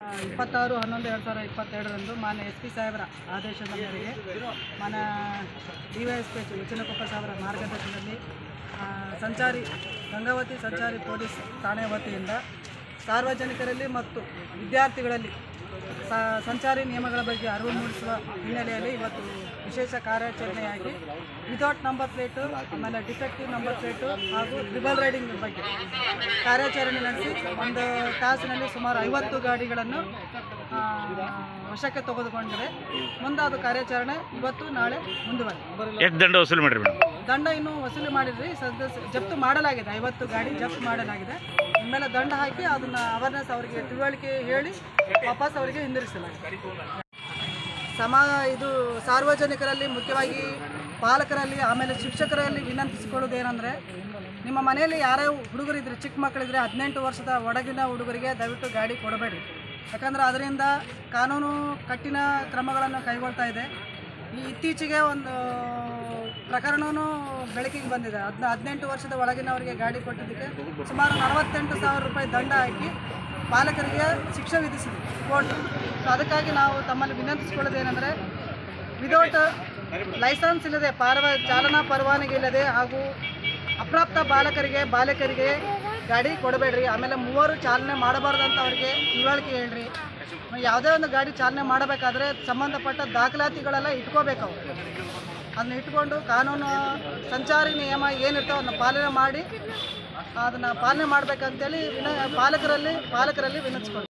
ಇಪ್ಪತ್ತಾರು ಹನ್ನೊಂದು ಎರಡು ಸಾವಿರದ ಇಪ್ಪತ್ತೆರಡರಂದು ಮಾನ್ಯ ಎಸ್ ಪಿ ಸಾಹೇಬರ ಆದೇಶದ ಮೇರೆಗೆ ಮಾನ್ಯ D Y S P H Uchchinakoppa ಸಾಹೇಬರ ಮಾರ್ಗದರ್ಶನದಲ್ಲಿ ಆ, ಸಂಚಾರಿ ಗಂಗಾವತಿ ಸಂಚಾರಿ ಪೊಲೀಸ್ ಠಾಣೆ ವತಿಯಿಂದ ಸಾರ್ವಜನಿಕರಲ್ಲಿ ಮತ್ತು ವಿದ್ಯಾರ್ಥಿಗಳಲ್ಲಿ ಸ- ಸಂಚಾರಿ ನಿಯಮಗಳ ಬಗ್ಗೆ ಅರಿವು ಮೂಡಿಸುವ ಹಿನ್ನೆಲೆಯಲ್ಲಿ ಇವತ್ತು ವಿಶೇಷ ಕಾರ್ಯಾಚರಣೆಯಾಗಿ ವಿತೌಟ್ ನಂಬರ್ ಪ್ಲೇಟು ಆಮೇಲೆ ಡಿಫೆಕ್ಟಿವ್ ನಂಬರ್ ಪ್ಲೇಟು ಹಾಗೂ ಟ್ರಿಬಲ್ ರೈಡಿಂಗ್ ಬಗ್ಗೆ ಕಾರ್ಯಾಚರಣೆ ನಡೆಸಿ ಒಂದು ತಾಸಿನಲ್ಲಿ ಸುಮಾರು ಐವತ್ತು ಗಾಡಿಗಳನ್ನು ಆ, ವಶಕ್ಕೆ ತೆಗೆದುಕೊಂಡಿದೆ ಮುಂದಾದ ಕಾರ್ಯಾಚರಣೆ ಇವತ್ತು ನಾಳೆ ಮುಂದುವರೆದಿದೆ ಎಷ್ಟು ದಂಡ ವಸೂಲಿ ಮಾಡಿರಿ ಮೇಡಮ್ ದಂಡ ಇನ್ನೂ ವಸೂಲಿ ಮಾಡಿದ್ರಿ ಸದ್ಯ ಜಪ್ತು ಮಾಡಲಾಗಿದೆ ಐವತ್ತು ಗಾಡಿ ಜಪ್ತು ಮಾಡಲಾಗಿದೆ ಇನ್ಮೇಲೆ ದಂಡ ಹಾಕಿ ಅದನ್ನ ಅವೇರ್ನೆಸ್ ಅವರಿಗೆ ತಿಳುವಳಿಕೆ ಹೇಳಿ ವಾಪಸ್ ಅವರಿಗೆ ಹಿಂದಿರಿಸಲಾಗಿದೆ ಸಮ ಇದು ಸಾರ್ವಜನಿಕರಲ್ಲಿ ಮುಖ್ಯವಾಗಿ ಪಾಲಕರಲ್ಲಿ ಆಮೇಲೆ ಶಿಕ್ಷಕರಲ್ಲಿ ವಿನಂತಿಸಿಕೊಳ್ಳೋದು ಏನಂದರೆ ನಿಮ್ಮ ಮನೆಯಲ್ಲಿ ಯಾರೇ ಹುಡುಗರಿದ್ರೆ ಚಿಕ್ಕ ಮಕ್ಕಳಿದ್ರೆ ಹದಿನೆಂಟು ವರ್ಷದ ಒಳಗಿನ ಹುಡುಗರಿಗೆ ದಯವಿಟ್ಟು ಗಾಡಿ ಕೊಡಬೇಡಿ ಯಾಕಂದರೆ ಅದರಿಂದ ಕಾನೂನು ಕಠಿಣ ಕ್ರಮಗಳನ್ನು ಕೈಗೊಳ್ತಾ ಇದೆ ಈ ಇತ್ತೀಚೆಗೆ ಒಂದು ಪ್ರಕರಣವೂ ಬೆಳಕಿಗೆ ಬಂದಿದೆ ಹದಿನ ಹದಿನೆಂಟು ವರ್ಷದ ಒಳಗಿನವರಿಗೆ ಗಾಡಿ ಕೊಟ್ಟಿದ್ದಕ್ಕೆ ಸುಮಾರು ನಲವತ್ತೆಂಟು ಸಾವಿರ ರೂಪಾಯಿ ದಂಡ ಹಾಕಿ ಪಾಲಕರಿಗೆ ಶಿಕ್ಷೆ ವಿಧಿಸಿದೆ ಕೋರ್ಟ್ ಸೊ ಅದಕ್ಕಾಗಿ ನಾವು ತಮ್ಮಲ್ಲಿ ವಿನಂತಿಸಿಕೊಳ್ಳೋದೇನೆಂದರೆ ವಿದೌಟ್ ಲೈಸೆನ್ಸ್ ಇಲ್ಲದೆ ಪಾರ್ವ ಚಾಲನಾ ಪರವಾನಗಿ ಇಲ್ಲದೆ ಹಾಗೂ ಅಪ್ರಾಪ್ತ ಬಾಲಕರಿಗೆ ಬಾಲಕರಿಗೆ ಗಾಡಿ ಕೊಡಬೇಡ್ರಿ ಆಮೇಲೆ ಮೂವರು ಚಾಲನೆ ಮಾಡಬಾರ್ದಂತ ಅವರಿಗೆ ತಿಳುವಳಿಕೆ ಹೇಳ್ರಿ ಯಾವುದೇ ಒಂದು ಗಾಡಿ ಚಾಲನೆ ಮಾಡಬೇಕಾದ್ರೆ ಸಂಬಂಧಪಟ್ಟ ದಾಖಲಾತಿಗಳೆಲ್ಲ ಇಟ್ಕೋಬೇಕು ಅವರು ಅದನ್ನ ಇಟ್ಕೊಂಡು ಕಾನೂನು ಸಂಚಾರಿ ನಿಯಮ ಏನಿರ್ತಾವೆ ಅದನ್ನ ಪಾಲನೆ ಮಾಡಿ ಅದನ್ನು ಪಾಲನೆ ಮಾಡಬೇಕಂತೇಳಿ ವಿನ ಪಾಲಕರಲ್ಲಿ ಪಾಲಕರಲ್ಲಿ ವಿನಂತಿಸ್ಕೊಂಡು